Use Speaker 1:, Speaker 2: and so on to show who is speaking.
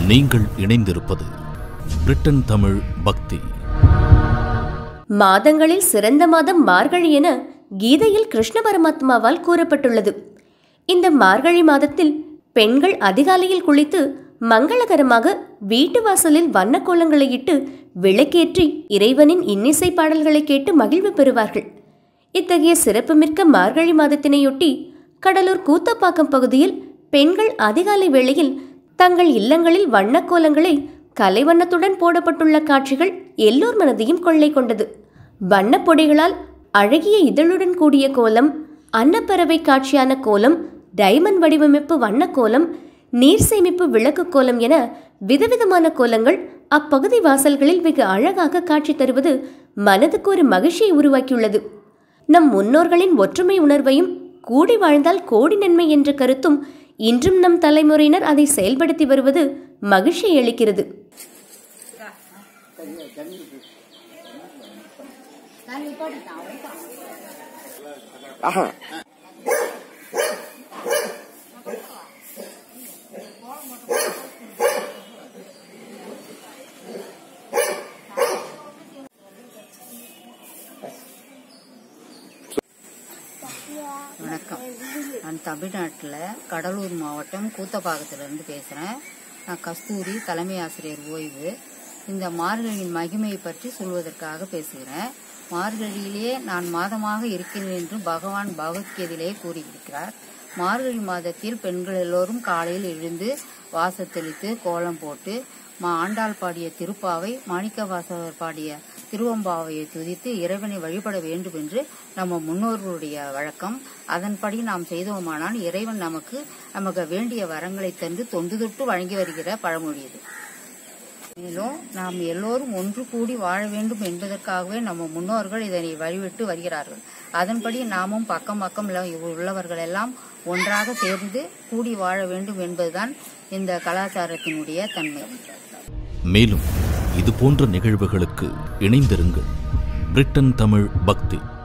Speaker 1: நீங்கள் இணைந்திருப்பது பிரிட்டன் தமிழ் பக்தி
Speaker 2: மாதங்களில் சிறந்த மாதம் மார்கழி என கீதையில் கிருஷ்ண பரமாத்மாவால் கூறப்பட்டுள்ளது இந்த மார்கழி மாதத்தில் பெண்கள் அதிகாலையில் குளித்து மங்களகரமாக வீட்டு வாசலில் வண்ணக்கோலங்களை இட்டு விளக்கேற்றி இறைவனின் இன்னிசை பாடல்களை கேட்டு மகிழ்வு பெறுவார்கள் இத்தகைய சிறப்புமிக்க மார்கழி மாதத்தினையொட்டி கடலூர் கூத்தப்பாக்கம் பகுதியில் பெண்கள் அதிகாலை வேளையில் தங்கள் இல்லங்களில் வண்ணக்கோலங்களை கலைவண்ணத்துடன் போடப்பட்டுள்ள காட்சிகள் எல்லோர் மனதையும் கொள்ளை கொண்டது வண்ணப் பொடிகளால் அழகிய இதழுடன் கூடிய கோலம் அன்னப்பறவை காட்சியான கோலம் டைமண்ட் வடிவமைப்பு வண்ணக்கோலம் நீர் சேமிப்பு விளக்கு கோலம் என விதவிதமான கோலங்கள் அப்பகுதி வாசல்களில் வெகு அழகாக காட்சி தருவது மனதுக்கு ஒரு மகிழ்ச்சியை உருவாக்கியுள்ளது நம் முன்னோர்களின் ஒற்றுமை உணர்வையும் கூடி வாழ்ந்தால் கோடி நன்மை என்ற கருத்தும் இன்றும் நம் தலைமுறையினர் அதை செயல்படுத்தி வருவது மகிழ்ச்சியை அளிக்கிறது
Speaker 3: வணக்கம் நான் தமிழ்நாட்டில் கடலூர் மாவட்டம் கூத்தப்பாக்கத்திலிருந்து பேசுகிறேன் நான் கஸ்தூரி தலைமை ஆசிரியர் ஓய்வு இந்த மார்கழியின் மகிமையை பற்றி சொல்வதற்காக பேசுகிறேன் மார்கழியிலே நான் மாதமாக இருக்கிறேன் என்று பகவான் பகவத்கீதையிலே கூறியிருக்கிறார் மார்கழி மாதத்தில் பெண்கள் எல்லோரும் காலையில் எழுந்து வாசத்தெளித்து கோலம் போட்டு மா ஆண்டாள் பாடிய திருப்பாவை மாணிக்க வாசகர் பாடிய திருவம்பாவையை துதித்து இறைவனை வழிபட வேண்டும் என்று நம்ம முன்னோர்களுடைய வழக்கம் அதன்படி நாம் செய்தோமானால் இறைவன் நமக்கு நமக்கு வேண்டிய வரங்களை தந்து தொண்டு தொட்டு வழங்கி வருகிற பழமொழி இது மேலும் நாம் எல்லோரும் ஒன்று கூடி வாழ வேண்டும் என்பதற்காகவே நம்ம முன்னோர்கள் இதனை வழிவிட்டு வருகிறார்கள் அதன்படி நாமும் பக்கம் பக்கம் உள்ள- உள்ளவர்கள் எல்லாம் ஒன்றாக சேர்ந்து கூடி வாழ வேண்டும் என்பதுதான் இந்த கலாச்சாரத்தினுடைய தன்மை
Speaker 1: மேலும் இது போன்ற நிகழ்வுகளுக்கு இணைந்திருங்கள் பிரிட்டன் தமிழ் பக்தி